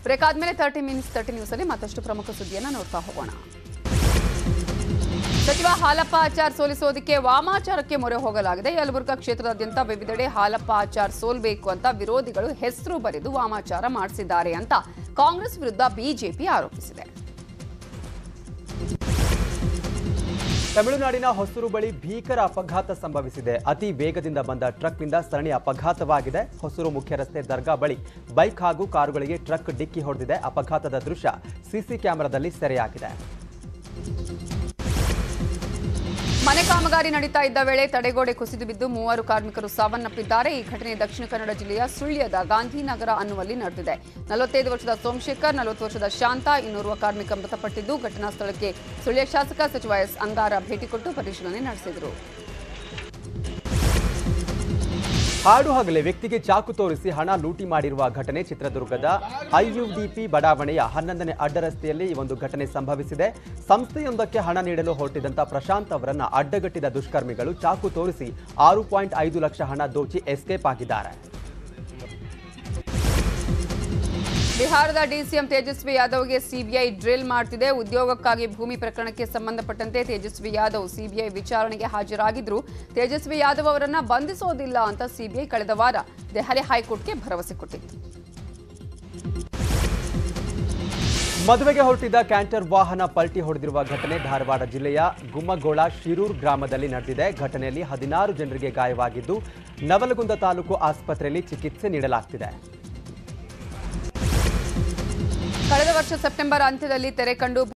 break ಆದ್ಮೇಲೆ thirty minutes thirty news ಅಲ್ಲಿ ಮತ್ತಷ್ಟು ಪ್ರಮುಖ ಸುದ್ದಿಯನ್ನ ನೋಡ್ತಾ ಹೋಗೋಣ ಸಚಿವ ಹಾಲಪ್ಪ ಆಚಾರ್ ಸೋಲಿಸೋದಕ್ಕೆ ವಾಮಾಚಾರಕ್ಕೆ ಮೊರೆ ಹೋಗಲಾಗಿದೆ ಯಲಬುರ್ಗಾ ಕ್ಷೇತ್ರದಾದ್ಯಂತ ವಿವಿಧೆಡೆ ಹಾಲಪ್ಪ ಆಚಾರ್ ಸೋಲ್ಬೇಕು ಅಂತ ವಿರೋಧಿಗಳು ಹೆಸರು ಬರೆದು ವಾಮಾಚಾರ ಮಾಡಿಸಿದ್ದಾರೆ ಅಂತ ಕಾಂಗ್ರೆಸ್ ವಿರುದ್ಧ ಬಿಜೆಪಿ ಆರೋಪಿಸಿದೆ ತಮಿಳುನಾಡಿನ ಹೊಸೂರು ಬಳಿ ಭೀಕರ ಅಪಘಾತ ಸಂಭವಿಸಿದೆ ಅತಿ ವೇಗದಿಂದ ಬಂದ ಟ್ರಕ್ನಿಂದ ಸರಣಿ ಅಪಘಾತವಾಗಿದೆ ಹೊಸೂರು ಮುಖ್ಯ ರಸ್ತೆ ದರ್ಗಾ ಬಳಿ ಬೈಕ್ ಹಾಗೂ ಕಾರುಗಳಿಗೆ ಟ್ರಕ್ ಡಿಕ್ಕಿ ಹೊಡೆದಿದೆ ಅಪಘಾತದ ದೃಶ್ಯ ಸಿಸಿ ಕ್ಯಾಮೆರಾದಲ್ಲಿ ಸೆರೆಯಾಗಿದೆ ಮನೆ ಕಾಮಗಾರಿ ನಡೀತಾ ಇದ್ದ ವೇಳೆ ತಡೆಗೋಡೆ ಕುಸಿದು ಬಿದ್ದು ಮೂವರು ಕಾರ್ಮಿಕರು ಸಾವನ್ನಪ್ಪಿದ್ದಾರೆ ಈ ಘಟನೆ ದಕ್ಷಿಣ ಕನ್ನಡ ಜಿಲ್ಲೆಯ ಸುಳ್ಯದ ಗಾಂಧಿನಗರ ಅನ್ನುವಲ್ಲಿ ನಡೆದಿದೆ ನಲವತ್ತೈದು ವರ್ಷದ ಸೋಮಶೇಖರ್ ನಲವತ್ತು ವರ್ಷದ ಶಾಂತ ಇನ್ನೋರ್ವ ಕಾರ್ಮಿಕ ಮೃತಪಟ್ಟಿದ್ದು ಘಟನಾ ಸ್ಥಳಕ್ಕೆ ಸುಳ್ಯ ಶಾಸಕ ಸಚಿವ ಎಸ್ ಅಂಗಾರ ಭೇಟಿ ಕೊಟ್ಟು ಪರಿಶೀಲನೆ ನಡೆಸಿದರು ಹಾಡು ಹಗಲೇ ವ್ಯಕ್ತಿಗೆ ಚಾಕು ತೋರಿಸಿ ಹಣ ಲೂಟಿ ಮಾಡಿರುವ ಘಟನೆ ಚಿತ್ರದುರ್ಗದ ಐಯುಡಿಪಿ ಬಡಾವಣೆಯ ಹನ್ನೊಂದನೇ ಅಡ್ಡ ರಸ್ತೆಯಲ್ಲಿ ಈ ಒಂದು ಘಟನೆ ಸಂಭವಿಸಿದೆ ಸಂಸ್ಥೆಯೊಂದಕ್ಕೆ ಹಣ ನೀಡಲು ಹೊರಟಿದ್ದಂತ ಪ್ರಶಾಂತ್ ಅವರನ್ನ ಅಡ್ಡಗಟ್ಟಿದ ದುಷ್ಕರ್ಮಿಗಳು ಚಾಕು ತೋರಿಸಿ ಆರು ಪಾಯಿಂಟ್ ಐದು ಲಕ್ಷ ಹಣ ದೋಚಿ ಎಸ್ಕೇಪ್ ಆಗಿದ್ದಾರೆ ಬಿಹಾರದ ಡಿಸಿಎಂ ತೇಜಸ್ವಿ ಯಾದವ್ಗೆ ಸಿಬಿಐ ಡ್ರಿಲ್ ಮಾಡ್ತಿದೆ ಉದ್ಯೋಗಕ್ಕಾಗಿ ಭೂಮಿ ಪ್ರಕರಣಕ್ಕೆ ಸಂಬಂಧಪಟ್ಟಂತೆ ತೇಜಸ್ವಿ ಯಾದವ್ ಸಿಬಿಐ ವಿಚಾರಣೆಗೆ ಹಾಜರಾಗಿದ್ರು ತೇಜಸ್ವಿ ಯಾದವ್ ಅವರನ್ನ ಬಂಧಿಸೋದಿಲ್ಲ ಅಂತ ಸಿಬಿಐ ಕಳೆದ ವಾರ ದೆಹಲಿ ಹೈಕೋರ್ಟ್ಗೆ ಭರವಸೆ ಕೊಟ್ಟಿತ್ತು ಮದುವೆಗೆ ಹೊರಟಿದ್ದ ಕ್ಯಾಂಟರ್ ವಾಹನ ಪಲ್ಟಿ ಹೊಡೆದಿರುವ ಘಟನೆ ಧಾರವಾಡ ಜಿಲ್ಲೆಯ ಗುಮ್ಮಗೋಳ ಶಿರೂರ್ ಗ್ರಾಮದಲ್ಲಿ ನಡೆದಿದೆ ಘಟನೆಯಲ್ಲಿ ಹದಿನಾರು ಜನರಿಗೆ ಗಾಯವಾಗಿದ್ದು ನವಲಗುಂದ ತಾಲೂಕು ಆಸ್ಪತ್ರೆಯಲ್ಲಿ ಚಿಕಿತ್ಸೆ ನೀಡಲಾಗ್ತಿದೆ ಕಳೆದ ವರ್ಷ ಸೆಪ್ಟೆಂಬರ್ ಅಂತ್ಯದಲ್ಲಿ ತೆರೆ ಕಂಡು